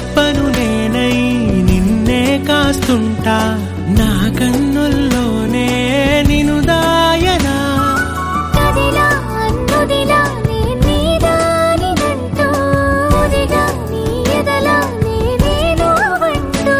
రెప్పను నేనై నిన్నే కాస్తుంటా నా కన్నుల్లోనే నిను దాయనా కదిలా అన్నుదిలా నే నీదానినంటూ ఉదిగా నీ ఎదలా నేనేను వంటూ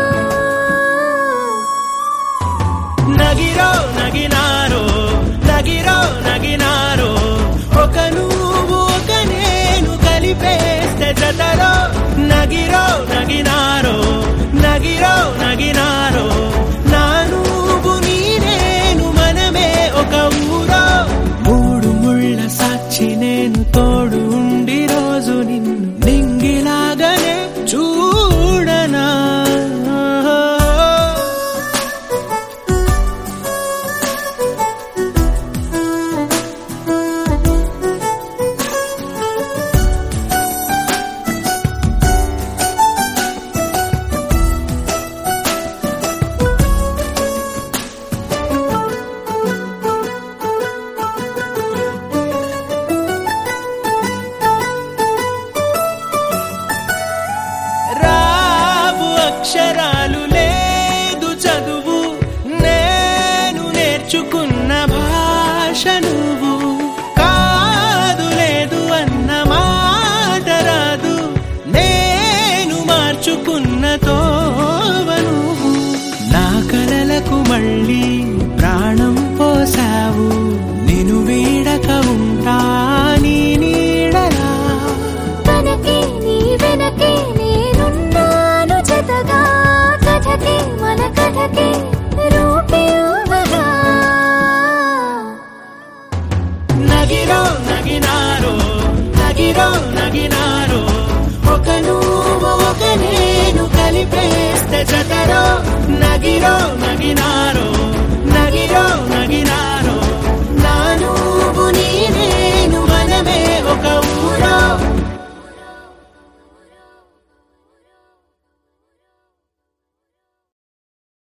నగిరో నగినారో నగిరో నగినారో ఒక నువ్వు ఒక నేను కలిపేస్తే జతలో నగిరో నగినారో నగిరో నగినారో నా నువ్వు నీ నేను మనమే ఒక ఊరో మూడు ముళ్ళ సాక్షి నేను తోడు ఉండి రోజు నిన్ను నింగిలాగనే చూడనా రావు అక్షరాలు